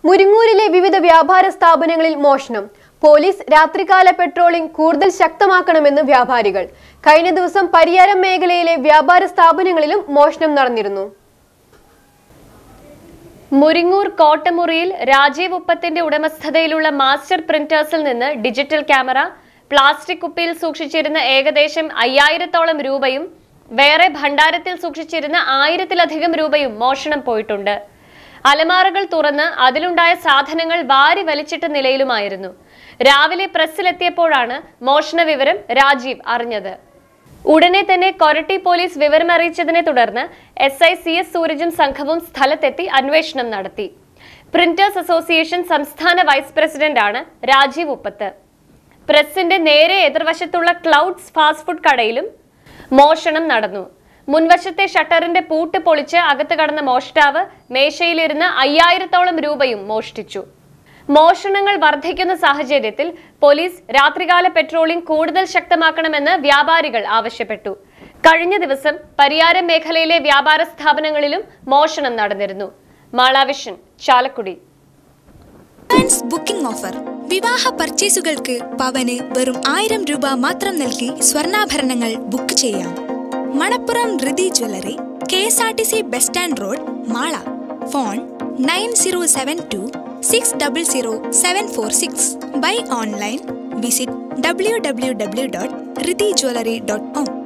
മുരിങ്ങൂരിലെ വിവിധ വ്യാപാര സ്ഥാപനങ്ങളിൽ മോഷണം പോലീസ് രാത്രികാല പെട്രോളിംഗ് കൂടുതൽ ശക്തമാക്കണമെന്ന് വ്യാപാരികൾ കഴിഞ്ഞ ദിവസം പരിയാരം മേഖലയിലെ വ്യാപാര സ്ഥാപനങ്ങളിലും മോഷണം നടന്നിരുന്നു മുരിങ്ങൂർ കോട്ടമുറിയിൽ രാജീവ് ഉപ്പത്തിന്റെ ഉടമസ്ഥതയിലുള്ള മാസ്റ്റർ പ്രിന്റേഴ്സിൽ നിന്ന് ഡിജിറ്റൽ ക്യാമറ പ്ലാസ്റ്റിക് കുപ്പിയിൽ സൂക്ഷിച്ചിരുന്ന ഏകദേശം അയ്യായിരത്തോളം രൂപയും വേറെ ഭണ്ഡാരത്തിൽ സൂക്ഷിച്ചിരുന്ന ആയിരത്തിലധികം രൂപയും മോഷണം പോയിട്ടുണ്ട് അലമാറകൾ തുറന്ന് അതിലുണ്ടായ സാധനങ്ങൾ വാരി വലിച്ചിട്ട നിലയിലുമായിരുന്നു രാവിലെ പ്രസ്സിലെത്തിയപ്പോഴാണ് മോഷണ വിവരം രാജീവ് അറിഞ്ഞത് ഉടനെ തന്നെ കൊരട്ടി പോലീസ് വിവരമറിയിച്ചതിനെ തുടർന്ന് എസ് ഐ സി എസ് സൂരജും സംഘവും സ്ഥലത്തെത്തി അന്വേഷണം നടത്തി പ്രിന്റേഴ്സ് അസോസിയേഷൻ സംസ്ഥാന വൈസ് പ്രസിഡന്റാണ് രാജീവ് ഉപ്പത്ത് പ്രസിന്റെ നേരെ എതിർവശത്തുള്ള ക്ലൗഡ്സ് ഫാസ്റ്റ് ഫുഡ് കടയിലും മോഷണം നടന്നു മുൻവശത്തെ ഷട്ടറിന്റെ പൂട്ട് പൊളിച്ച് അകത്ത് കടന്ന മോഷ്ടാവ് മേശയിലിരുന്ന് അയ്യായിരത്തോളം രൂപയും മോഷ്ടിച്ചു മോഷണങ്ങൾ വർദ്ധിക്കുന്ന സാഹചര്യത്തിൽ പോലീസ് രാത്രികാല പെട്രോളിംഗ് കൂടുതൽ ശക്തമാക്കണമെന്ന് വ്യാപാരികൾ ആവശ്യപ്പെട്ടു കഴിഞ്ഞ ദിവസം പരിയാരം മേഖലയിലെ വ്യാപാര സ്ഥാപനങ്ങളിലും മോഷണം നടന്നിരുന്നു Mala vision Chalakudy advance booking offer വിവാഹ പർച്ചേസുകൾക്ക് പവന് വെറും ആയിരം രൂപ മാത്രം നൽകി സ്വർണ്ണാഭരണങ്ങൾ ബുക്ക് ചെയ്യാം Manappuram Rithi jewellery K S R T C bus stand road Mala phone nine zero seven two six double zero seven four six buy online visit W W W dot Rithi jewellery dot com